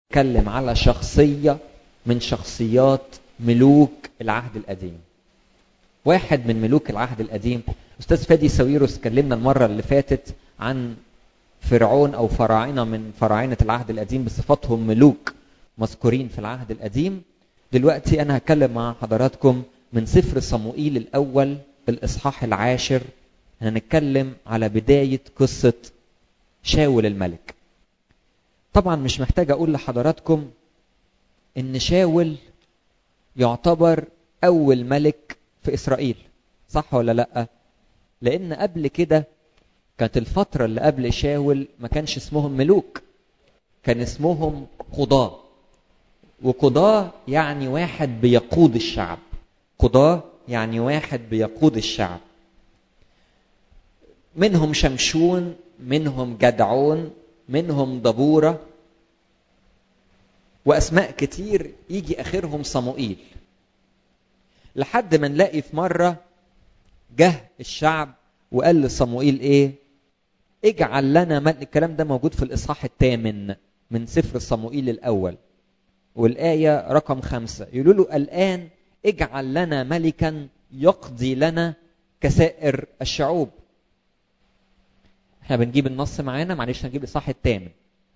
اتكلم على شخصية من شخصيات ملوك العهد القديم واحد من ملوك العهد القديم استاذ فادي ساويروس كلمنا المره اللي فاتت عن فرعون او فراعنه من فراعنه العهد القديم بصفتهم ملوك مذكورين في العهد القديم دلوقتي انا هتكلم مع حضراتكم من سفر صموئيل الاول الاصحاح العاشر هنتكلم على بدايه قصه شاول الملك طبعا مش محتاج اقول لحضراتكم ان شاول يعتبر اول ملك في اسرائيل صح ولا لا لان قبل كده كانت الفتره اللي قبل شاول ما كانش اسمهم ملوك كان اسمهم قضاه وقضاه يعني واحد بيقود الشعب قضاه يعني واحد بيقود الشعب منهم شمشون منهم جدعون منهم دبوره واسماء كتير يجي اخرهم صموئيل لحد ما نلاقي في مره جه الشعب وقال لصموئيل ايه اجعل لنا ملك الكلام ده موجود في الاصحاح الثامن من سفر صموئيل الاول والايه رقم خمسة يقولوا له الان اجعل لنا ملكا يقضي لنا كسائر الشعوب احنا بنجيب النص معانا معلش هنجيب الاصحاح الثامن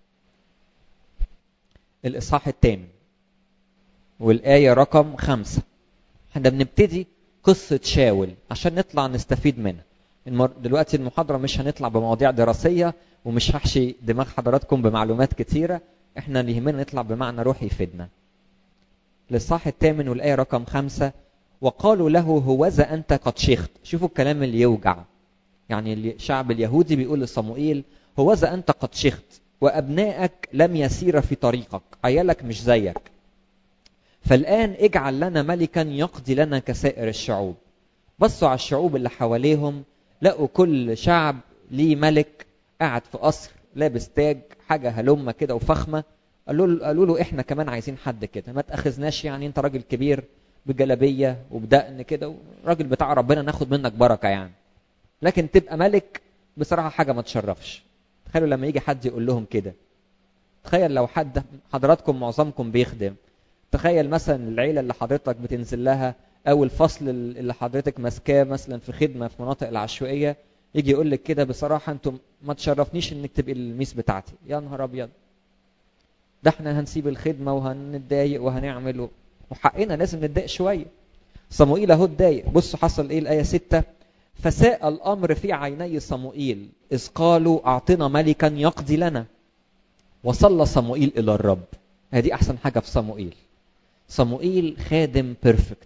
الاصحاح الثامن والايه رقم خمسة احنا بنبتدي قصة شاول عشان نطلع نستفيد منها المر... دلوقتي المحاضرة مش هنطلع بمواضيع دراسية ومش هحشي دماغ حضراتكم بمعلومات كتيرة احنا اللي يهمنا نطلع بمعنى روحي يفيدنا للصح الثامن والآية رقم خمسة وقالوا له هوذا أنت قد شيخت شوفوا الكلام اللي يوجع يعني الشعب اليهودي بيقول لصموئيل هوذا أنت قد شيخت وأبنائك لم يسير في طريقك عيالك مش زيك فالآن اجعل لنا ملكا يقضي لنا كسائر الشعوب بصوا على الشعوب اللي حواليهم لقوا كل شعب ليه ملك قاعد في قصر لابس تاج حاجة هلمة كده وفخمة قالوا له, قالوا له احنا كمان عايزين حد كده ما تاخذناش يعني انت راجل كبير بجلابية وبدقن كده راجل بتاع ربنا ناخد منك بركة يعني لكن تبقى ملك بصراحة حاجة ما تشرفش تخيلوا لما يجي حد يقول لهم كده تخيل لو حد حضراتكم معظمكم بيخدم تخيل مثلا العيلة اللي حضرتك بتنزل لها أو الفصل اللي حضرتك ماسكاه مثلا في خدمة في مناطق العشوائية يجي يقول لك كده بصراحة أنتم ما تشرفنيش إنك تبقي الميس بتاعتي يا نهار أبيض ده احنا هنسيب الخدمة وهنتضايق وهنعمل وحقنا لازم نتضايق شوية صموئيل أهو اتضايق بصوا حصل إيه الآية ستة فساء الأمر في عيني صموئيل إذ قالوا أعطنا ملكا يقضي لنا وصلى صموئيل إلى الرب هذه أحسن حاجة في صموئيل صموئيل خادم بيرفكت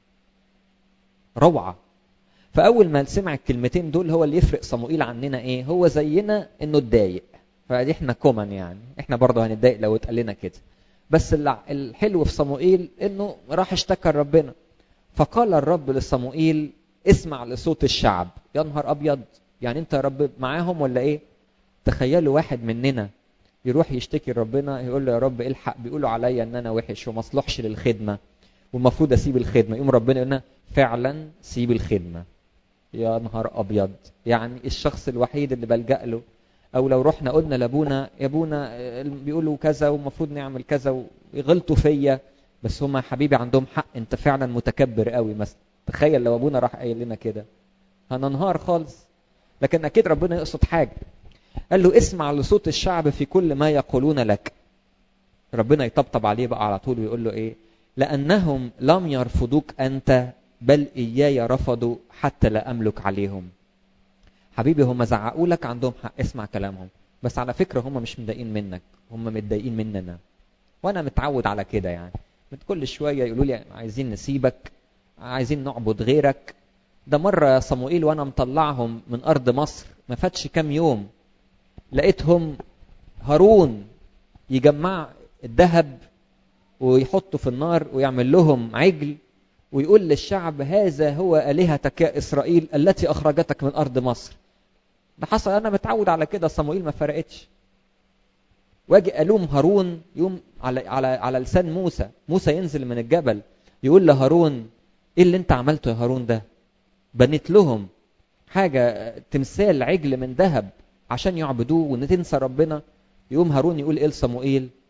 روعة فأول ما سمع الكلمتين دول هو اللي يفرق صموئيل عننا إيه هو زينا إنه اتضايق فدي إحنا كومن يعني إحنا برضه هنتضايق لو اتقال لنا كده بس الحلو في صموئيل إنه راح اشتكى ربنا فقال الرب لصموئيل اسمع لصوت الشعب يا نهار أبيض يعني أنت يا رب معاهم ولا إيه تخيلوا واحد مننا يروح يشتكي لربنا يقول له يا رب الحق بيقولوا عليا ان انا وحش وما اصلحش للخدمه والمفروض اسيب الخدمه يقوم ربنا يقول لنا فعلا سيب الخدمه يا نهار ابيض يعني الشخص الوحيد اللي بلجا له او لو رحنا قلنا لابونا يا ابونا بيقولوا كذا والمفروض نعمل كذا ويغلطوا فيا بس هم حبيبي عندهم حق انت فعلا متكبر قوي مثلا تخيل لو ابونا راح قايل لنا كده هننهار خالص لكن اكيد ربنا يقصد حاجه قال له اسمع لصوت الشعب في كل ما يقولون لك ربنا يطبطب عليه بقى على طول ويقول له ايه لانهم لم يرفضوك انت بل اياي رفضوا حتى لا املك عليهم حبيبي هم زعقوا لك عندهم حق اسمع كلامهم بس على فكره هم مش متضايقين منك هم متضايقين مننا وانا متعود على كده يعني كل شويه يقولوا لي عايزين نسيبك عايزين نعبد غيرك ده مره صموئيل وانا مطلعهم من ارض مصر ما فاتش كام يوم لقيتهم هارون يجمع الذهب ويحطه في النار ويعمل لهم عجل ويقول للشعب هذا هو آلهتك يا إسرائيل التي أخرجتك من أرض مصر ده حصل أنا متعود على كده صموئيل ما فرقتش واجي ألوم هارون يوم على على على لسان موسى موسى ينزل من الجبل يقول لهارون ايه اللي انت عملته يا هارون ده بنيت لهم حاجة تمثال عجل من ذهب عشان يعبدوه وان تنسى ربنا يقوم هارون يقول ايه لصموئيل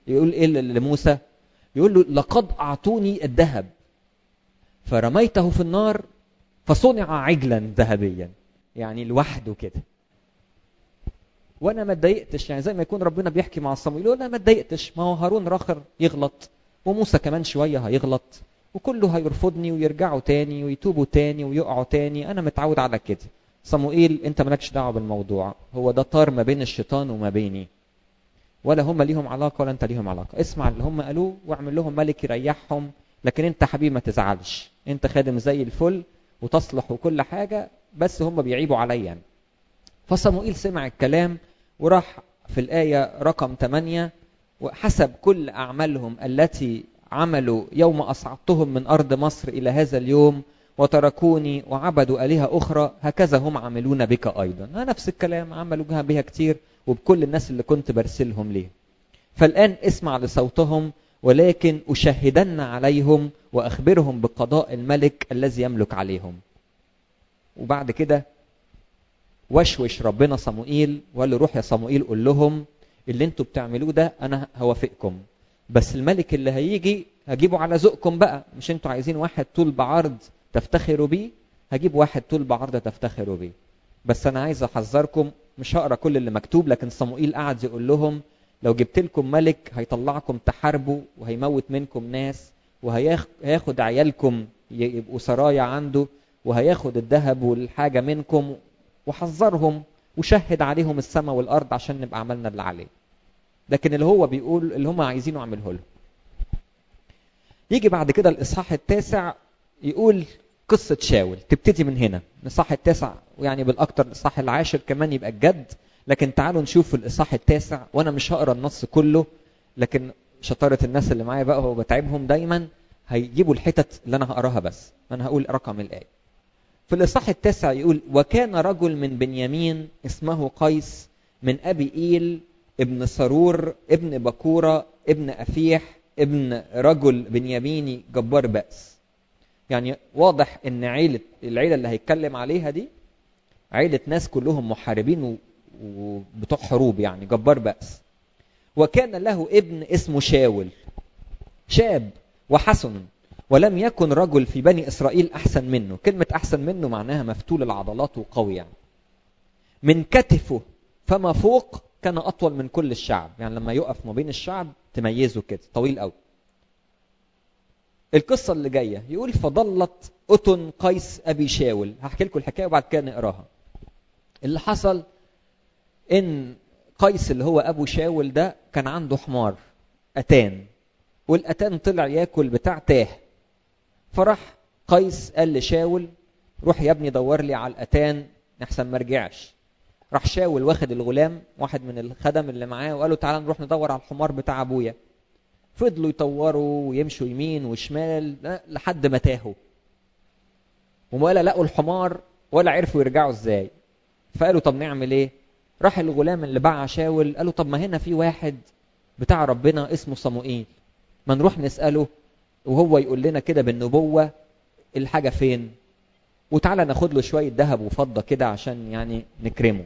يقول ايه لموسى يقول له لقد اعطوني الذهب فرميته في النار فصنع عجلا ذهبيا يعني لوحده كده وانا ما اتضايقتش يعني زي ما يكون ربنا بيحكي مع صموئيل يقول انا ما اتضايقتش ما هو هارون راخر يغلط وموسى كمان شويه هيغلط وكله هيرفضني ويرجعوا تاني ويتوبوا تاني ويقعوا تاني انا متعود على كده صموئيل انت مالكش دعوه بالموضوع هو ده طار ما بين الشيطان وما بيني ولا هم ليهم علاقه ولا انت ليهم علاقه اسمع اللي هم قالوه واعمل لهم ملك يريحهم لكن انت حبيبي ما تزعلش انت خادم زي الفل وتصلح وكل حاجه بس هم بيعيبوا عليا يعني. فصموئيل سمع الكلام وراح في الآية رقم 8 وحسب كل أعمالهم التي عملوا يوم أصعدتهم من أرض مصر إلى هذا اليوم وتركوني وعبدوا آلهة أخرى هكذا هم عملون بك أيضا نفس الكلام عملوا بها كتير وبكل الناس اللي كنت برسلهم ليه فالآن اسمع لصوتهم ولكن أشهدن عليهم وأخبرهم بقضاء الملك الذي يملك عليهم وبعد كده وشوش ربنا صموئيل وقال له روح يا صموئيل قول لهم اللي انتوا بتعملوه ده انا هوافقكم بس الملك اللي هيجي هجيبه على ذوقكم بقى مش انتوا عايزين واحد طول بعرض تفتخروا بيه هجيب واحد طول بعرض تفتخروا بيه بس انا عايز احذركم مش هقرا كل اللي مكتوب لكن صموئيل قعد يقول لهم لو جبت لكم ملك هيطلعكم تحاربوا وهيموت منكم ناس وهياخد عيالكم يبقوا سرايا عنده وهياخد الذهب والحاجه منكم وحذرهم وشهد عليهم السماء والارض عشان نبقى عملنا اللي عليه لكن اللي هو بيقول اللي هم عايزينه اعمله لهم يجي بعد كده الاصحاح التاسع يقول قصة شاول تبتدي من هنا الإصحاح التاسع ويعني بالأكثر الإصحاح العاشر كمان يبقى الجد لكن تعالوا نشوف الإصحاح التاسع وأنا مش هقرا النص كله لكن شطارة الناس اللي معايا بقى هو بتعبهم دايما هيجيبوا الحتت اللي أنا هقراها بس أنا هقول رقم الآية في الإصحاح التاسع يقول وكان رجل من بنيامين اسمه قيس من أبي إيل ابن سرور ابن بكورة ابن أفيح ابن رجل بنياميني جبار بأس يعني واضح ان عيلة العيلة اللي هيتكلم عليها دي عيلة ناس كلهم محاربين وبتوع حروب يعني جبار بأس وكان له ابن اسمه شاول شاب وحسن ولم يكن رجل في بني إسرائيل أحسن منه كلمة أحسن منه معناها مفتول العضلات وقوي يعني من كتفه فما فوق كان أطول من كل الشعب يعني لما يقف ما بين الشعب تميزه كده طويل قوي القصة اللي جاية يقول فضلت أتن قيس أبي شاول هحكي لكم الحكاية وبعد كده نقراها اللي حصل إن قيس اللي هو أبو شاول ده كان عنده حمار أتان والأتان طلع ياكل بتاع تاه فراح قيس قال لشاول روح يا ابني دور لي على الأتان نحسن ما رجعش راح شاول واخد الغلام واحد من الخدم اللي معاه وقال له تعالى نروح ندور على الحمار بتاع ابويا فضلوا يطوروا ويمشوا يمين وشمال لحد ما تاهوا ولا لقوا الحمار ولا عرفوا يرجعوا ازاي فقالوا طب نعمل ايه راح الغلام اللي باع شاول قالوا طب ما هنا في واحد بتاع ربنا اسمه صموئيل ما نروح نسأله وهو يقول لنا كده بالنبوة الحاجة فين وتعالى ناخد له شوية ذهب وفضة كده عشان يعني نكرمه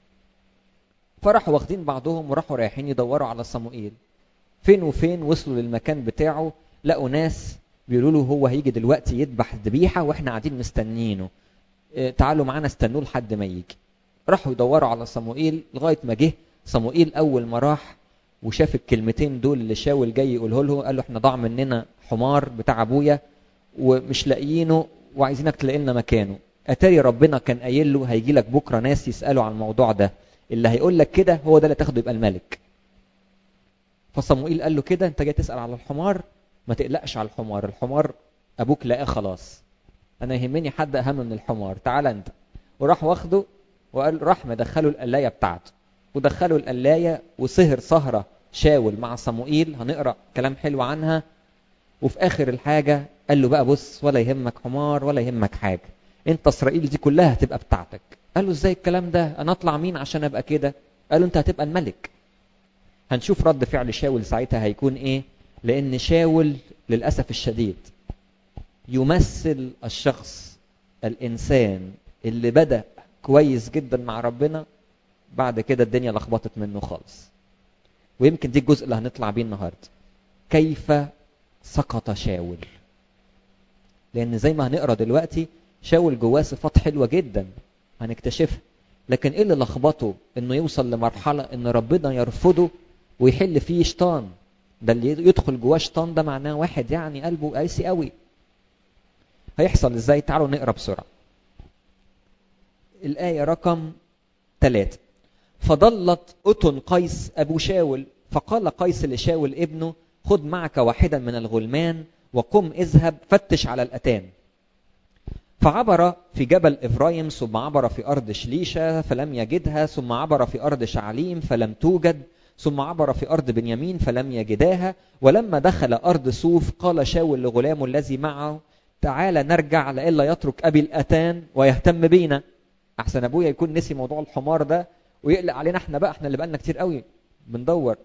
فراحوا واخدين بعضهم وراحوا رايحين يدوروا على صموئيل فين وفين وصلوا للمكان بتاعه لقوا ناس بيقولوا له هو هيجي دلوقتي يذبح الذبيحه واحنا قاعدين مستنيينه اه تعالوا معانا استنوه لحد ما يجي راحوا يدوروا على صموئيل لغايه ما جه صموئيل اول ما راح وشاف الكلمتين دول اللي شاول جاي يقوله له قال له احنا ضاع مننا حمار بتاع ابويا ومش لاقيينه وعايزينك تلاقي لنا مكانه اتاري ربنا كان قايل له هيجي لك بكره ناس يسالوا عن الموضوع ده اللي هيقول لك كده هو ده اللي تاخده يبقى الملك فصموئيل قال له كده انت جاي تسال على الحمار ما تقلقش على الحمار الحمار ابوك لقاه خلاص انا يهمني حد اهم من الحمار تعال انت وراح واخده وقال راح مدخله القلايه بتاعته ودخله القلايه وسهر سهره شاول مع صموئيل هنقرا كلام حلو عنها وفي اخر الحاجه قال له بقى بص ولا يهمك حمار ولا يهمك حاجه انت اسرائيل دي كلها هتبقى بتاعتك قال له ازاي الكلام ده انا اطلع مين عشان ابقى كده قال له انت هتبقى الملك هنشوف رد فعل شاول ساعتها هيكون ايه لان شاول للاسف الشديد يمثل الشخص الانسان اللي بدا كويس جدا مع ربنا بعد كده الدنيا لخبطت منه خالص ويمكن دي الجزء اللي هنطلع بيه النهارده كيف سقط شاول لان زي ما هنقرا دلوقتي شاول جواه صفات حلوه جدا هنكتشفها لكن ايه اللي لخبطه انه يوصل لمرحله ان ربنا يرفضه ويحل فيه شيطان ده اللي يدخل جواه شيطان ده معناه واحد يعني قلبه قاسي قوي هيحصل ازاي تعالوا نقرا بسرعه الآية رقم ثلاثة فضلت أتن قيس أبو شاول فقال قيس لشاول ابنه خذ معك واحدا من الغلمان وقم اذهب فتش على الأتان فعبر في جبل إفرايم ثم عبر في أرض شليشة فلم يجدها ثم عبر في أرض شعليم فلم توجد ثم عبر في أرض بنيامين فلم يجداها ولما دخل أرض سوف قال شاول لغلامه الذي معه تعال نرجع لئلا يترك أبي الأتان ويهتم بينا أحسن أبويا يكون نسي موضوع الحمار ده ويقلق علينا احنا بقى احنا اللي بقالنا كتير قوي بندور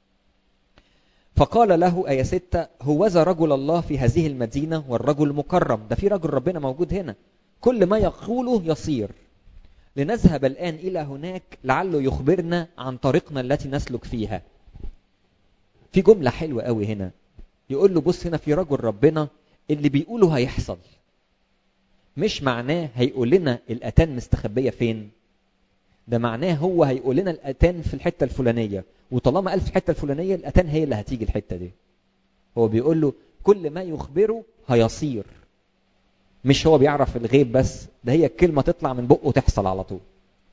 فقال له آية ستة هوذا رجل الله في هذه المدينة والرجل مكرم ده في رجل ربنا موجود هنا كل ما يقوله يصير لنذهب الآن إلى هناك لعله يخبرنا عن طريقنا التي نسلك فيها في جملة حلوة قوي هنا يقول له بص هنا في رجل ربنا اللي بيقوله هيحصل مش معناه هيقول لنا الأتان مستخبية فين ده معناه هو هيقول لنا الأتان في الحتة الفلانية وطالما قال في الحتة الفلانية الأتان هي اللي هتيجي الحتة دي هو بيقول له كل ما يخبره هيصير مش هو بيعرف الغيب بس ده هي الكلمة تطلع من بقه تحصل على طول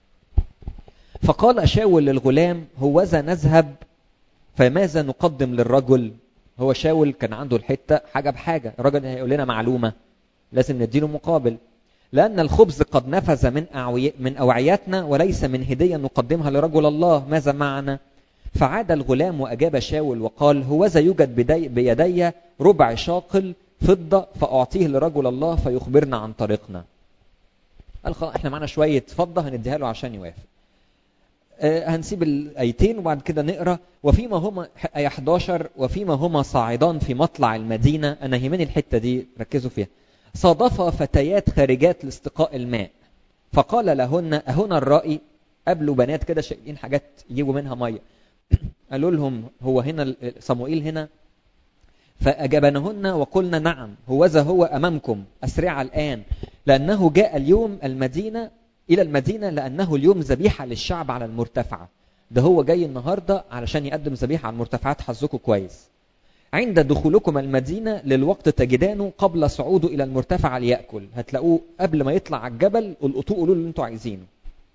فقال شاول للغلام هوذا نذهب فماذا نقدم للرجل هو شاول كان عنده الحتة حاجة بحاجة الراجل هيقول لنا معلومة لازم نديله مقابل لأن الخبز قد نفذ من أعوي من أوعيتنا وليس من هدية نقدمها لرجل الله ماذا معنا فعاد الغلام وأجاب شاول وقال هوذا يوجد بدي بيدي ربع شاقل فضة فأعطيه لرجل الله فيخبرنا عن طريقنا قال خلاص احنا معانا شوية فضة هنديها له عشان يوافق آه هنسيب الآيتين وبعد كده نقرا وفيما هما آية 11 وفيما هما صاعدان في مطلع المدينة أنا يهمني الحتة دي ركزوا فيها صادف فتيات خارجات لاستقاء الماء فقال لهن أهنا الرأي قابلوا بنات كده شايلين حاجات يجيبوا منها ميه قالوا لهم هو هنا صموئيل هنا فأجابنهن وقلنا نعم هوذا هو أمامكم أسرع الآن لأنه جاء اليوم المدينة إلى المدينة لأنه اليوم ذبيحة للشعب على المرتفعة ده هو جاي النهاردة علشان يقدم ذبيحة على المرتفعات حظكم كويس عند دخولكم المدينة للوقت تجدانه قبل صعوده إلى المرتفع ليأكل هتلاقوه قبل ما يطلع على الجبل القطوع قولوا اللي انتوا عايزينه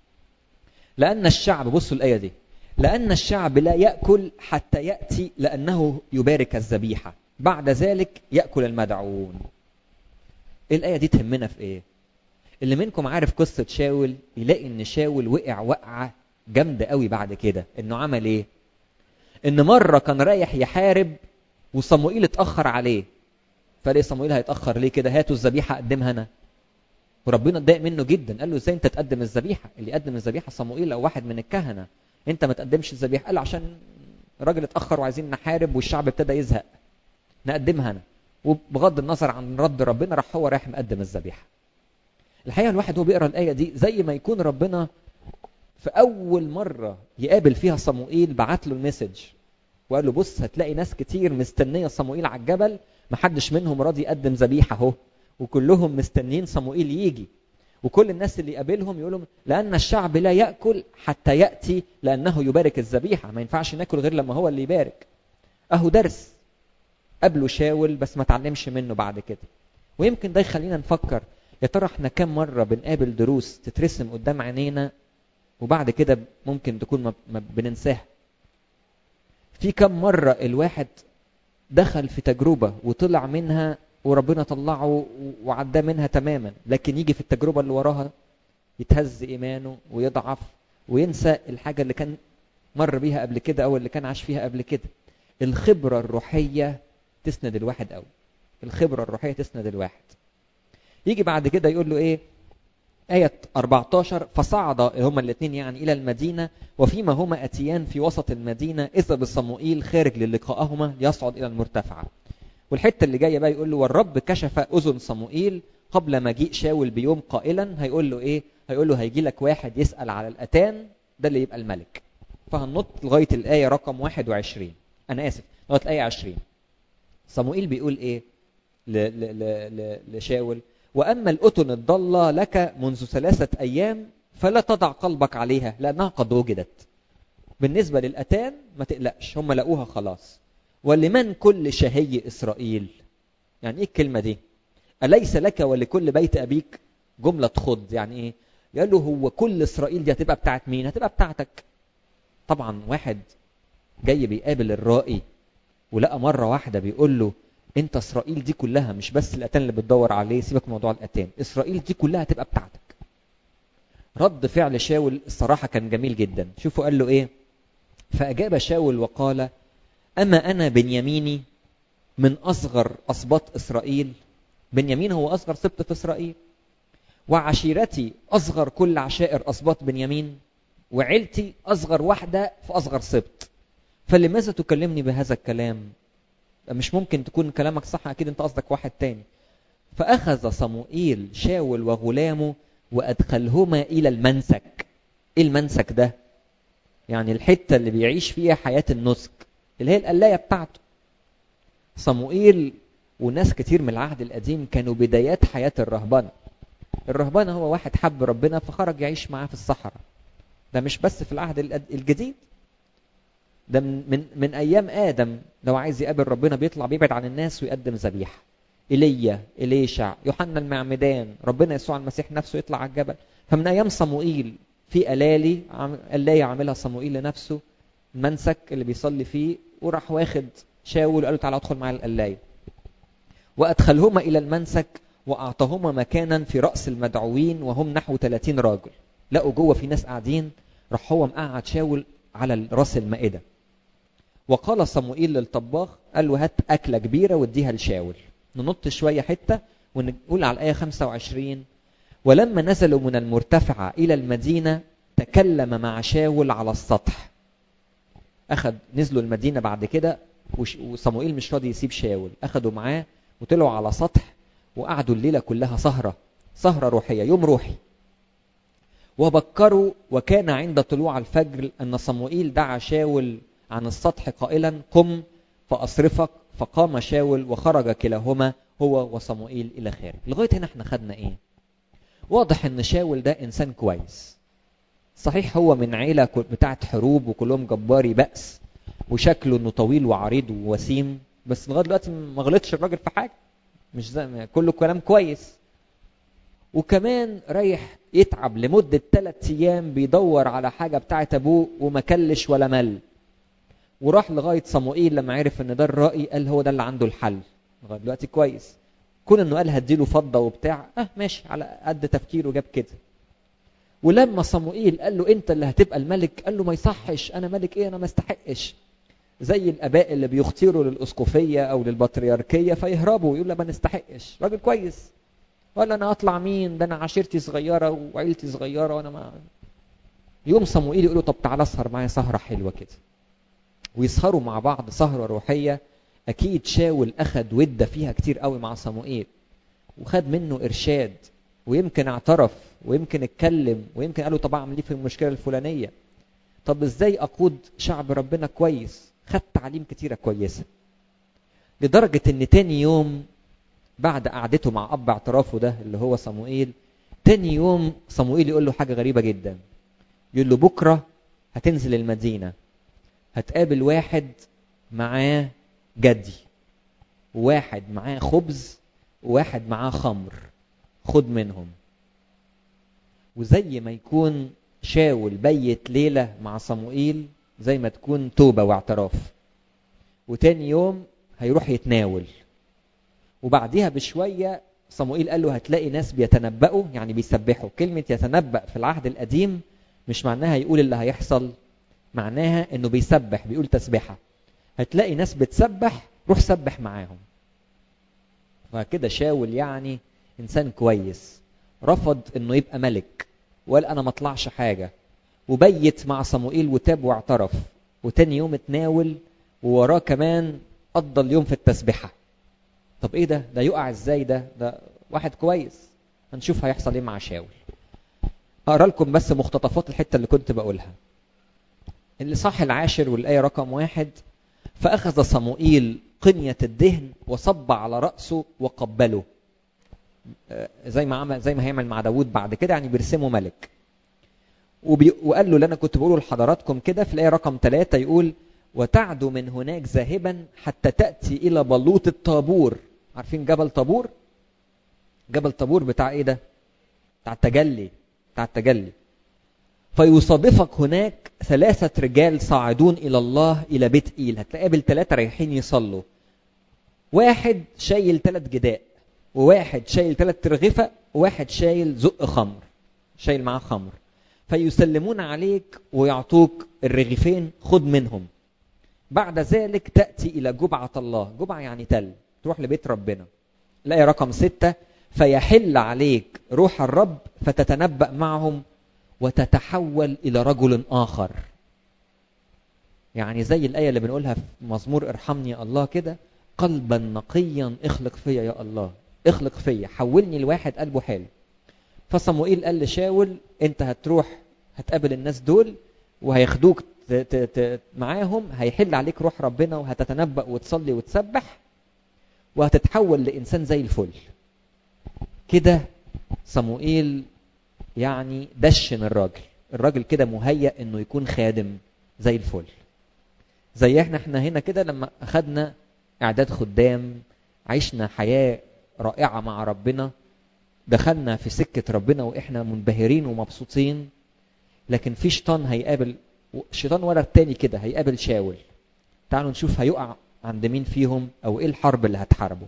لأن الشعب بصوا الآية دي لأن الشعب لا يأكل حتى يأتي لأنه يبارك الذبيحة بعد ذلك يأكل المدعون الآية دي تهمنا في إيه اللي منكم عارف قصة شاول يلاقي إن شاول وقع وقعة جامدة قوي بعد كده إنه عمل إيه إن مرة كان رايح يحارب وصموئيل اتأخر عليه فليه صموئيل هيتأخر ليه كده هاتوا الذبيحة أقدمها أنا وربنا اتضايق منه جدا قال له ازاي انت تقدم الذبيحه اللي يقدم الذبيحه صموئيل او واحد من الكهنه انت ما تقدمش الذبيحه قال له عشان الراجل اتاخر وعايزين نحارب والشعب ابتدى يزهق نقدمها انا وبغض النظر عن رد ربنا راح هو رايح مقدم الذبيحه الحقيقه الواحد هو بيقرا الايه دي زي ما يكون ربنا في اول مره يقابل فيها صموئيل بعت له المسج وقال له بص هتلاقي ناس كتير مستنيه صموئيل على الجبل محدش منهم راضي يقدم ذبيحه اهو وكلهم مستنيين صموئيل يجي وكل الناس اللي يقابلهم يقول لهم لان الشعب لا ياكل حتى ياتي لانه يبارك الذبيحه ما ينفعش ناكل غير لما هو اللي يبارك اهو درس قبله شاول بس ما تعلمش منه بعد كده ويمكن ده يخلينا نفكر يا ترى احنا كم مره بنقابل دروس تترسم قدام عينينا وبعد كده ممكن تكون ما بننساها في كم مره الواحد دخل في تجربه وطلع منها وربنا طلعه وعداه منها تماما لكن يجي في التجربه اللي وراها يتهز ايمانه ويضعف وينسى الحاجه اللي كان مر بيها قبل كده او اللي كان عاش فيها قبل كده الخبره الروحيه تسند الواحد قوي الخبره الروحيه تسند الواحد يجي بعد كده يقول له ايه آية 14 فصعد هما الاثنين يعني إلى المدينة وفيما هما أتيان في وسط المدينة إذا بصموئيل خارج للقائهما ليصعد إلى المرتفعة والحته اللي جايه بقى يقول له والرب كشف اذن صموئيل قبل مجيء شاول بيوم قائلا هيقول له ايه هيقول له هيجي لك واحد يسال على الاتان ده اللي يبقى الملك فهننط لغاية الآية رقم 21 أنا آسف لغاية الآية 20 صموئيل بيقول إيه ل ل ل ل لشاول وأما الأتن الضالة لك منذ ثلاثة أيام فلا تضع قلبك عليها لأنها قد وجدت بالنسبة للأتان ما تقلقش هم لقوها خلاص ولمن كل شهي إسرائيل يعني إيه الكلمة دي أليس لك ولكل بيت أبيك جملة خض يعني إيه قال له هو كل إسرائيل دي هتبقى بتاعت مين هتبقى بتاعتك طبعا واحد جاي بيقابل الرائي ولقى مرة واحدة بيقول له انت اسرائيل دي كلها مش بس الاتان اللي بتدور عليه سيبك من موضوع الاتان اسرائيل دي كلها هتبقى بتاعتك رد فعل شاول الصراحة كان جميل جدا شوفوا قال له ايه فأجاب شاول وقال أما أنا بنياميني من أصغر أسباط إسرائيل بنيامين هو أصغر سبط في إسرائيل وعشيرتي أصغر كل عشائر أسباط بنيامين وعيلتي أصغر واحدة في أصغر سبط فلماذا تكلمني بهذا الكلام مش ممكن تكون كلامك صح أكيد أنت قصدك واحد تاني فأخذ صموئيل شاول وغلامه وأدخلهما إلى المنسك إيه المنسك ده؟ يعني الحتة اللي بيعيش فيها حياة النسك اللي هي القلاية بتاعته صموئيل وناس كتير من العهد القديم كانوا بدايات حياة الرهبنة الرهبنة هو واحد حب ربنا فخرج يعيش معاه في الصحراء ده مش بس في العهد الجديد ده من, من, من أيام آدم لو عايز يقابل ربنا بيطلع بيبعد عن الناس ويقدم ذبيحة إيليا إليشع يوحنا المعمدان ربنا يسوع المسيح نفسه يطلع على الجبل فمن أيام صموئيل في ألالي قلاية عاملها صموئيل لنفسه المنسك اللي بيصلي فيه وراح واخد شاول وقال له تعالى ادخل معايا القلاية وأدخلهما إلى المنسك وأعطاهما مكانا في رأس المدعوين وهم نحو 30 راجل لقوا جوه في ناس قاعدين راح هو مقعد شاول على راس المائدة وقال صموئيل للطباخ قال له هات أكلة كبيرة واديها لشاول ننط شوية حتة ونقول على الآية 25 ولما نزلوا من المرتفعة إلى المدينة تكلم مع شاول على السطح أخذ نزلوا المدينة بعد كده وصموئيل مش راضي يسيب شاول أخذوا معاه وطلعوا على سطح وقعدوا الليلة كلها سهرة سهرة روحية يوم روحي وبكروا وكان عند طلوع الفجر أن صموئيل دعا شاول عن السطح قائلا قم فأصرفك فقام شاول وخرج كلاهما هو وصموئيل إلى خارج لغاية هنا احنا خدنا ايه واضح ان شاول ده انسان كويس صحيح هو من عيلة بتاعت حروب وكلهم جباري بأس وشكله انه طويل وعريض ووسيم بس لغايه دلوقتي ما غلطش الراجل في حاجه مش زي كله كلام كويس وكمان رايح يتعب لمدة ثلاث أيام بيدور على حاجة بتاعت أبوه وما كلش ولا مل وراح لغاية صموئيل لما عرف إن ده الرأي قال هو ده اللي عنده الحل لغاية دلوقتي كويس كون إنه قال هديله فضة وبتاع أه ماشي على قد تفكيره جاب كده ولما صموئيل قال له أنت اللي هتبقى الملك قال له ما يصحش أنا ملك إيه أنا ما استحقش زي الاباء اللي بيختيروا للاسقفيه او للبطريركيه فيهربوا ويقول لا ما نستحقش راجل كويس ولا انا اطلع مين ده انا عشيرتي صغيره وعيلتي صغيره وانا ما يوم صموئيل يقول له طب تعالى اسهر معايا سهره حلوه كده ويسهروا مع بعض سهره روحيه اكيد شاول اخد وده فيها كتير قوي مع صموئيل وخد منه ارشاد ويمكن اعترف ويمكن اتكلم ويمكن قال له طب اعمل ايه في المشكله الفلانيه طب ازاي اقود شعب ربنا كويس خد تعليم كتيرة كويسة لدرجة ان تاني يوم بعد قعدته مع اب اعترافه ده اللي هو صموئيل تاني يوم صموئيل يقول له حاجة غريبة جدا يقول له بكرة هتنزل المدينة هتقابل واحد معاه جدي وواحد معاه خبز وواحد معاه خمر خد منهم وزي ما يكون شاول بيت ليلة مع صموئيل زي ما تكون توبة واعتراف وتاني يوم هيروح يتناول وبعديها بشوية صموئيل قال له هتلاقي ناس بيتنبأوا يعني بيسبحوا كلمة يتنبأ في العهد القديم مش معناها يقول اللي هيحصل معناها انه بيسبح بيقول تسبحة هتلاقي ناس بتسبح روح سبح معاهم فكده شاول يعني انسان كويس رفض انه يبقى ملك وقال انا ما اطلعش حاجه وبيت مع صموئيل وتاب واعترف وتاني يوم اتناول ووراه كمان قضى اليوم في التسبحة طب ايه ده ده يقع ازاي ده ده واحد كويس هنشوف هيحصل ايه مع شاول اقرا لكم بس مقتطفات الحته اللي كنت بقولها الإصحاح العاشر والآية رقم واحد فأخذ صموئيل قنية الدهن وصب على رأسه وقبله زي ما عمل زي ما هيعمل مع داوود بعد كده يعني بيرسمه ملك وبي وقال له اللي انا كنت بقوله لحضراتكم كده في الايه رقم ثلاثة يقول وتعدو من هناك ذاهبا حتى تاتي الى بلوط الطابور عارفين جبل طابور جبل طابور بتاع ايه ده بتاع التجلي بتاع التجلي فيصادفك هناك ثلاثة رجال صاعدون إلى الله إلى بيت إيل هتقابل ثلاثة رايحين يصلوا واحد شايل ثلاث جداء وواحد شايل ثلاث ترغفة وواحد شايل زق خمر شايل معاه خمر فيسلمون عليك ويعطوك الرغيفين خد منهم بعد ذلك تأتي إلى جبعة الله جبعة يعني تل تروح لبيت ربنا الآية رقم ستة فيحل عليك روح الرب فتتنبأ معهم وتتحول إلى رجل آخر يعني زي الآية اللي بنقولها في مزمور ارحمني يا الله كده قلبا نقيا اخلق فيا يا الله اخلق فيا حولني لواحد قلبه حلو فصموئيل قال لشاول انت هتروح هتقابل الناس دول وهياخدوك ت- ت- ت- معاهم هيحل عليك روح ربنا وهتتنبأ وتصلي وتسبح وهتتحول لإنسان زي الفل كده صموئيل يعني دشن الراجل الراجل كده مهيأ انه يكون خادم زي الفل زي احنا احنا هنا كده لما اخدنا اعداد خدام عشنا حياة رائعة مع ربنا دخلنا في سكة ربنا واحنا منبهرين ومبسوطين لكن في شيطان هيقابل شيطان ولا التاني كده هيقابل شاول تعالوا نشوف هيقع عند مين فيهم او ايه الحرب اللي هتحاربه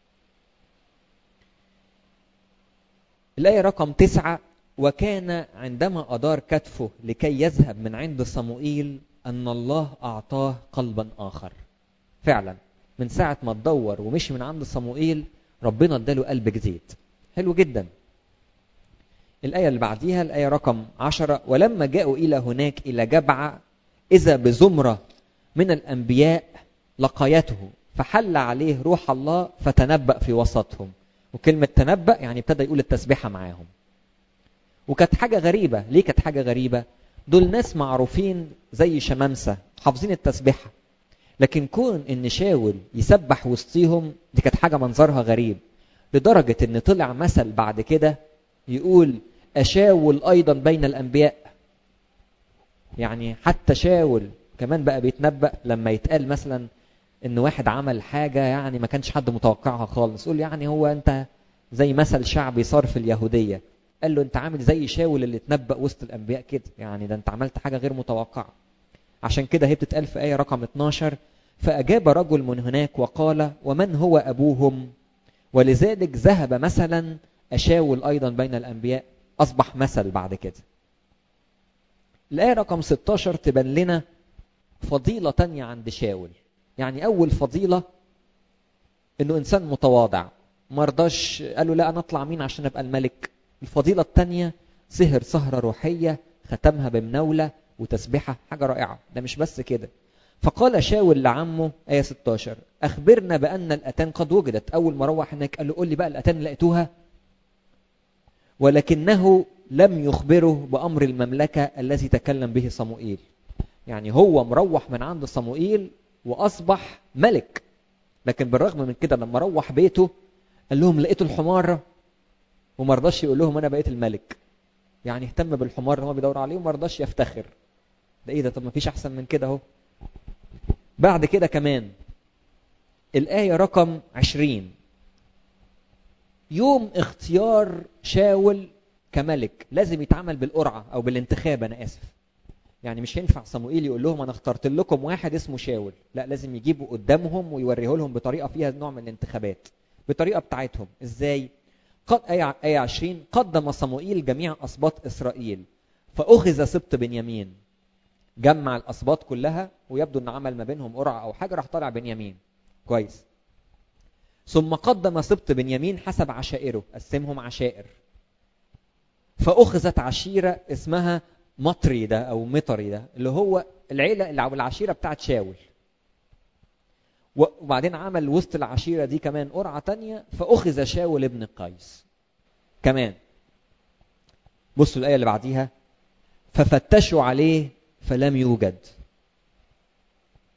الآية رقم تسعة وكان عندما أدار كتفه لكي يذهب من عند صموئيل أن الله أعطاه قلبا آخر فعلا من ساعة ما تدور ومشي من عند صموئيل ربنا اداله قلب جديد حلو جدا الآية اللي بعديها الآية رقم عشرة ولما جاءوا إلى هناك إلى جبعة إذا بزمرة من الأنبياء لقيته فحل عليه روح الله فتنبأ في وسطهم وكلمة تنبأ يعني ابتدى يقول التسبيحة معاهم وكانت حاجة غريبة ليه كانت حاجة غريبة دول ناس معروفين زي شمامسة حافظين التسبيحة لكن كون ان شاول يسبح وسطيهم دي كانت حاجة منظرها غريب لدرجة ان طلع مثل بعد كده يقول أشاول أيضا بين الأنبياء يعني حتى شاول كمان بقى بيتنبأ لما يتقال مثلا ان واحد عمل حاجة يعني ما كانش حد متوقعها خالص يقول يعني هو انت زي مثل شعبي صار في اليهودية قال له انت عامل زي شاول اللي اتنبأ وسط الانبياء كده يعني ده انت عملت حاجة غير متوقعة عشان كده هي بتتقال في آية رقم 12 فأجاب رجل من هناك وقال ومن هو أبوهم ولذلك ذهب مثلا أشاول أيضا بين الأنبياء أصبح مثل بعد كده الآية رقم 16 تبان لنا فضيلة تانية عند شاول يعني أول فضيلة إنه إنسان متواضع مرضاش قالوا لا أنا أطلع مين عشان أبقى الملك الفضيلة الثانية سهر سهرة روحية ختمها بمناولة وتسبيحة حاجة رائعة ده مش بس كده فقال شاول لعمه آية 16 أخبرنا بأن الأتان قد وجدت أول ما روح هناك قال له قول لي بقى الأتان لقيتوها ولكنه لم يخبره بأمر المملكة الذي تكلم به صموئيل يعني هو مروح من عند صموئيل وأصبح ملك لكن بالرغم من كده لما روح بيته قال لهم لقيت الحمار وما رضاش يقول لهم انا بقيت الملك يعني اهتم بالحمار اللي هو بيدور عليه وما رضاش يفتخر ده ايه ده طب ما فيش احسن من كده اهو بعد كده كمان الآية رقم عشرين يوم اختيار شاول كملك لازم يتعمل بالقرعة أو بالانتخاب أنا آسف يعني مش هينفع صموئيل يقول لهم أنا اخترت لكم واحد اسمه شاول لا لازم يجيبوا قدامهم ويوريه لهم بطريقة فيها نوع من الانتخابات بطريقة بتاعتهم إزاي قد آية آية 20 قدم صموئيل جميع أسباط إسرائيل فأخذ سبط بنيامين جمع الأسباط كلها ويبدو أن عمل ما بينهم قرعة أو حاجة راح طالع بنيامين كويس ثم قدم سبط بنيامين حسب عشائره قسمهم عشائر فأخذت عشيرة اسمها مطري ده أو مطري ده اللي هو العيلة اللي أو العشيرة بتاعت شاول وبعدين عمل وسط العشيرة دي كمان قرعة تانية فأخذ شاول ابن قيس كمان بصوا الآية اللي بعديها ففتشوا عليه فلم يوجد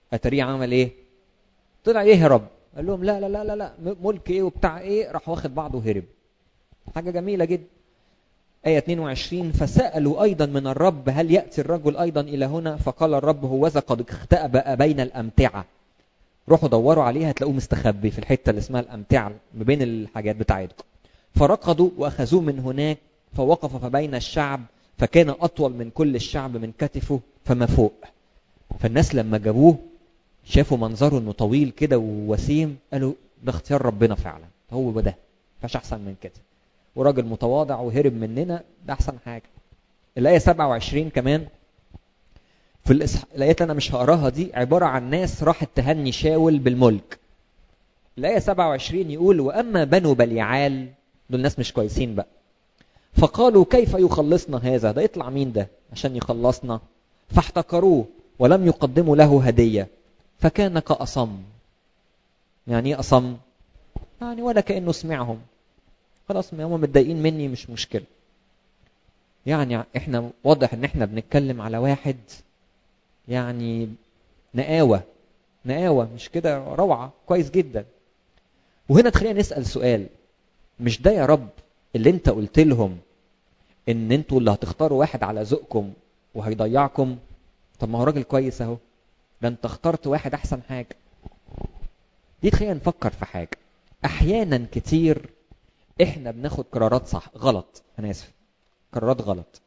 اتاريه عمل ايه طلع يهرب قال لهم لا لا لا لا لا ملك ايه وبتاع ايه راح واخد بعضه وهرب حاجه جميله جدا آية 22 فسألوا أيضا من الرب هل يأتي الرجل أيضا إلى هنا فقال الرب هوذا قد اختأب بين الأمتعة روحوا دوروا عليه هتلاقوه مستخبي في الحتة اللي اسمها الأمتعة ما بين الحاجات بتاعتكم فرقدوا وأخذوه من هناك فوقف فبين الشعب فكان أطول من كل الشعب من كتفه فما فوق فالناس لما جابوه شافوا منظره انه طويل كده ووسيم قالوا ده اختيار ربنا فعلا هو ده مفيش احسن من كده وراجل متواضع وهرب مننا ده احسن حاجه الايه 27 كمان في الإصح... الايات اللي انا مش هقراها دي عباره عن ناس راحت تهني شاول بالملك الايه 27 يقول واما بنو بليعال دول ناس مش كويسين بقى فقالوا كيف يخلصنا هذا ده يطلع مين ده عشان يخلصنا فاحتقروه ولم يقدموا له هديه فكان كأصم يعني ايه أصم يعني ولا كأنه سمعهم خلاص هم متضايقين مني مش مشكلة يعني احنا واضح ان احنا بنتكلم على واحد يعني نقاوة نقاوة مش كده روعة كويس جدا وهنا تخلينا نسأل سؤال مش ده يا رب اللي انت قلت لهم ان انتوا اللي هتختاروا واحد على ذوقكم وهيضيعكم طب ما هو راجل كويس اهو ده انت اخترت واحد احسن حاجه دي تخلينا نفكر في حاجه احيانا كتير احنا بناخد قرارات صح غلط انا اسف قرارات غلط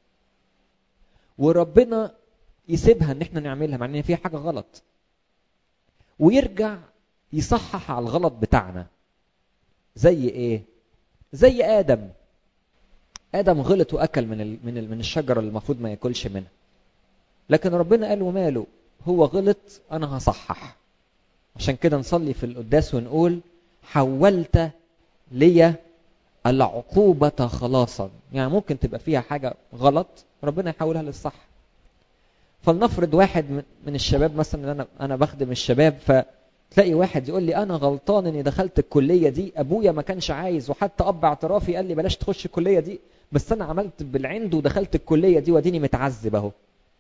وربنا يسيبها ان احنا نعملها مع ان فيها حاجه غلط ويرجع يصحح على الغلط بتاعنا زي ايه زي ادم ادم غلط واكل من ال من ال من الشجره اللي المفروض ما ياكلش منها لكن ربنا قال وماله هو غلط انا هصحح عشان كده نصلي في القداس ونقول حولت لي العقوبة خلاصا يعني ممكن تبقى فيها حاجة غلط ربنا يحولها للصح فلنفرض واحد من الشباب مثلا انا انا بخدم الشباب فتلاقي واحد يقول لي انا غلطان اني دخلت الكليه دي ابويا ما كانش عايز وحتى اب اعترافي قال لي بلاش تخش الكليه دي بس انا عملت بالعند ودخلت الكليه دي واديني متعذب اهو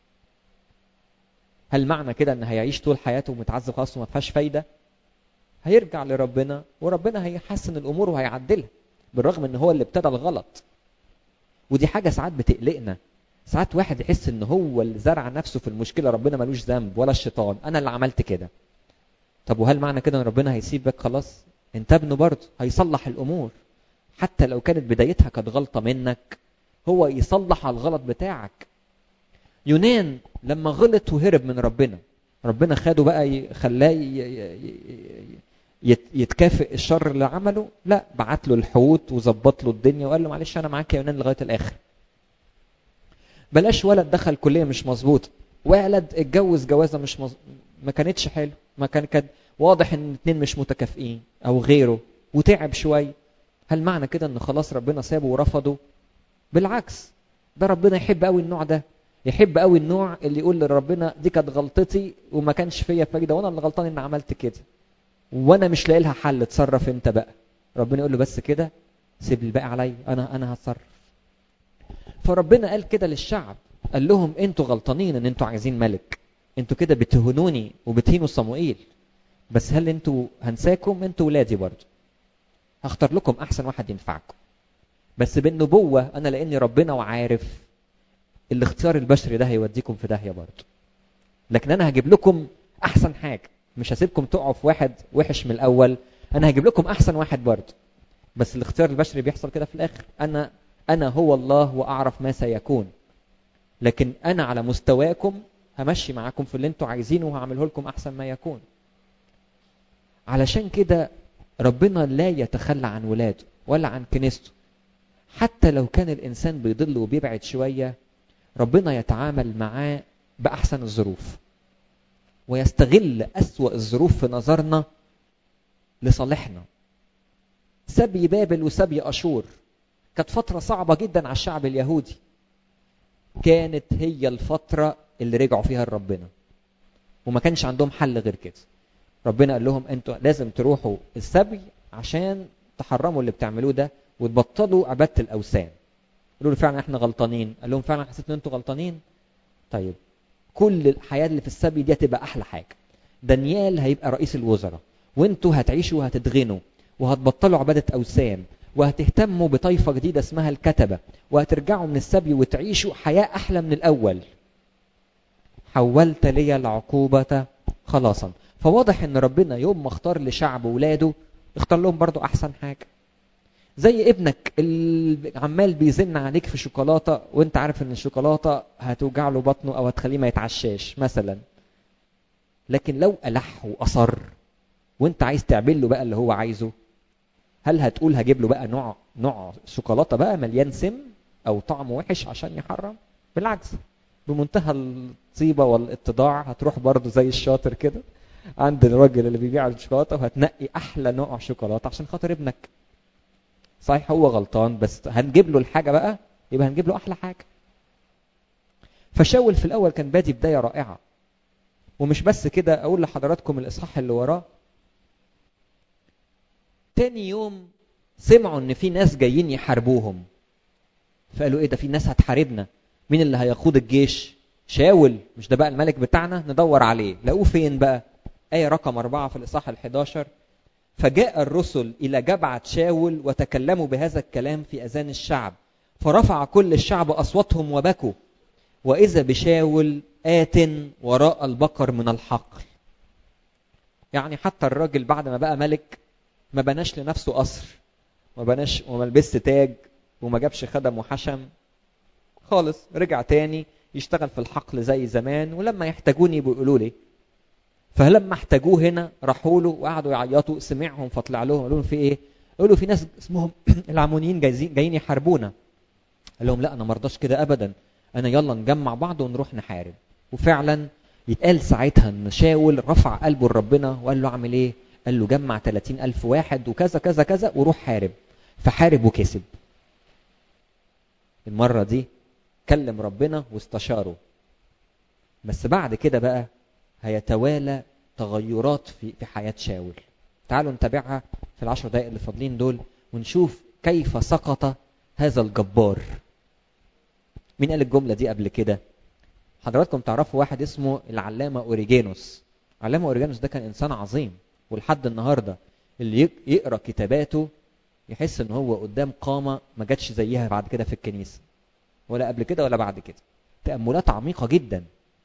هل معنى كده ان هيعيش طول حياته متعذب خلاص وما فيهاش فايده هيرجع لربنا وربنا هيحسن الامور وهيعدلها بالرغم ان هو اللي ابتدى الغلط ودي حاجه ساعات بتقلقنا ساعات واحد يحس ان هو اللي زرع نفسه في المشكله ربنا ملوش ذنب ولا الشيطان انا اللي عملت كده طب وهل معنى كده ان ربنا هيسيبك خلاص انت ابنه برضه هيصلح الامور حتى لو كانت بدايتها كانت غلطه منك هو يصلح على الغلط بتاعك يونان لما غلط وهرب من ربنا ربنا خده بقى خلاه يتكافئ الشر اللي عمله لا بعت له الحوت وظبط له الدنيا وقال له معلش انا معاك يا يونان لغايه الاخر بلاش ولد دخل كليه مش مظبوط ولد اتجوز جوازه مش مز... ما كانتش حلو ما كان كان واضح ان الاثنين مش متكافئين او غيره وتعب شويه هل معنى كده ان خلاص ربنا سابه ورفضه بالعكس ده ربنا يحب قوي النوع ده يحب قوي النوع اللي يقول لربنا دي كانت غلطتي وما كانش فيا فايده وانا اللي غلطان اني عملت كده وانا مش لاقي لها حل اتصرف انت بقى ربنا يقول له بس كده سيب الباقي عليا انا انا هتصرف فربنا قال كده للشعب قال لهم انتوا غلطانين ان انتوا عايزين ملك انتوا كده بتهنوني وبتهينوا صموئيل بس هل انتوا هنساكم انتوا ولادي برضه هختار لكم احسن واحد ينفعكم بس بالنبوه انا لاني ربنا وعارف الاختيار البشري ده هيوديكم في داهيه برضه لكن انا هجيب لكم احسن حاجه مش هسيبكم تقعوا في واحد وحش من الاول انا هجيب لكم احسن واحد برضه بس الاختيار البشري بيحصل كده في الاخر انا انا هو الله واعرف ما سيكون لكن انا على مستواكم همشي معاكم في اللي انتوا عايزينه وهعمله لكم احسن ما يكون علشان كده ربنا لا يتخلى عن ولاده ولا عن كنيسته حتى لو كان الانسان بيضل وبيبعد شويه ربنا يتعامل معاه باحسن الظروف ويستغل اسوا الظروف في نظرنا لصالحنا سبي بابل وسبي اشور كانت فتره صعبه جدا على الشعب اليهودي كانت هي الفتره اللي رجعوا فيها لربنا وما كانش عندهم حل غير كده ربنا قال لهم انتوا لازم تروحوا السبي عشان تحرموا اللي بتعملوه ده وتبطلوا عباده الاوثان قالوا له فعلا احنا غلطانين قال لهم فعلا حسيت ان انتوا غلطانين طيب كل الحياه اللي في السبي دي هتبقى احلى حاجه دانيال هيبقى رئيس الوزراء وانتوا هتعيشوا وهتتغنوا وهتبطلوا عبادة أوثان وهتهتموا بطائفة جديدة اسمها الكتبة وهترجعوا من السبي وتعيشوا حياة أحلى من الأول حولت لي العقوبة خلاصا فواضح ان ربنا يوم ما اختار لشعب ولاده اختار لهم برضو احسن حاجة زي ابنك اللي عمال بيزن عليك في شوكولاتة وانت عارف ان الشوكولاتة هتوجع له بطنه او هتخليه ما يتعشاش مثلا لكن لو ألح وأصر وانت عايز تعمل له بقى اللي هو عايزه هل هتقول هجيب له بقى نوع نوع شوكولاته بقى مليان سم او طعمه وحش عشان يحرم بالعكس بمنتهى الطيبه والاتضاع هتروح برضه زي الشاطر كده عند الراجل اللي بيبيع الشوكولاته وهتنقي احلى نوع شوكولاته عشان خاطر ابنك صحيح هو غلطان بس هنجيب له الحاجه بقى يبقى هنجيب له احلى حاجه فشاول في الاول كان بادي بدايه رائعه ومش بس كده اقول لحضراتكم الاصحاح اللي وراه تاني يوم سمعوا ان في ناس جايين يحاربوهم فقالوا ايه ده في ناس هتحاربنا مين اللي هيقود الجيش شاول مش ده بقى الملك بتاعنا ندور عليه لقوه فين بقى آية رقم أربعة في الإصحاح ال11 فجاء الرسل إلى جبعة شاول وتكلموا بهذا الكلام في أذان الشعب فرفع كل الشعب أصواتهم وبكوا وإذا بشاول آت وراء البقر من الحقل يعني حتى الراجل بعد ما بقى ملك ما بناش لنفسه قصر ما بناش وما لبس تاج وما جابش خدم وحشم خالص رجع تاني يشتغل في الحقل زي زمان ولما يحتاجوني بيقولوا لي فلما احتاجوه هنا راحوا له وقعدوا يعيطوا سمعهم فطلع لهم قالوا لهم في ايه؟ قالوا في ناس اسمهم العمونيين جايين جايين يحاربونا قال لهم لا انا ما ارضاش كده ابدا انا يلا نجمع بعض ونروح نحارب وفعلا يتقال ساعتها ان شاول رفع قلبه لربنا وقال له اعمل ايه؟ قال له جمع 30 ألف واحد وكذا كذا كذا وروح حارب فحارب وكسب المرة دي كلم ربنا واستشاره بس بعد كده بقى هيتوالى تغيرات في في حياة شاول تعالوا نتابعها في العشر دقائق اللي فاضلين دول ونشوف كيف سقط هذا الجبار مين قال الجملة دي قبل كده حضراتكم تعرفوا واحد اسمه العلامة أوريجينوس علامة أوريجينوس ده كان إنسان عظيم ولحد النهارده اللي يقرا كتاباته يحس ان هو قدام قامه ما جاتش زيها بعد كده في الكنيسه ولا قبل كده ولا بعد كده تاملات عميقه جدا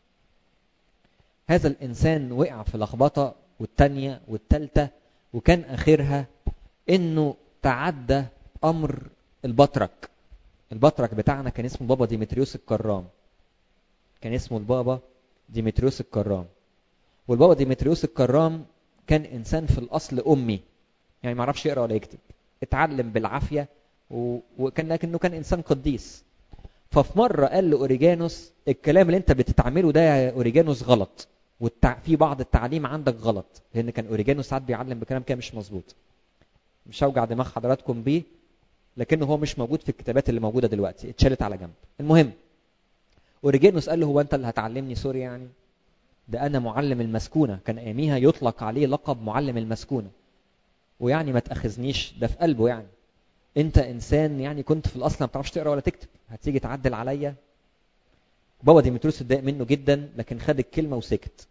هذا الانسان وقع في لخبطه والتانيه والتالته وكان اخرها انه تعدى امر البطرك البطرك بتاعنا كان اسمه بابا ديمتريوس الكرام كان اسمه البابا ديمتريوس الكرام والبابا ديمتريوس الكرام كان انسان في الاصل امي يعني ما عرفش يقرا ولا يكتب اتعلم بالعافيه و... وكان لكنه كان انسان قديس ففي مره قال لاوريجانوس الكلام اللي انت بتتعمله ده يا اوريجانوس غلط والتع... في بعض التعليم عندك غلط لان كان اوريجانوس ساعات بيعلم بكلام كده مش مظبوط مش هوجع دماغ حضراتكم بيه لكنه هو مش موجود في الكتابات اللي موجوده دلوقتي اتشالت على جنب المهم اوريجانوس قال له هو انت اللي هتعلمني سوري يعني ده انا معلم المسكونه كان اياميها يطلق عليه لقب معلم المسكونه ويعني ما تاخذنيش ده في قلبه يعني انت انسان يعني كنت في الاصل ما بتعرفش تقرا ولا تكتب هتيجي تعدل عليا بابا ديمتروس اتضايق منه جدا لكن خد الكلمه وسكت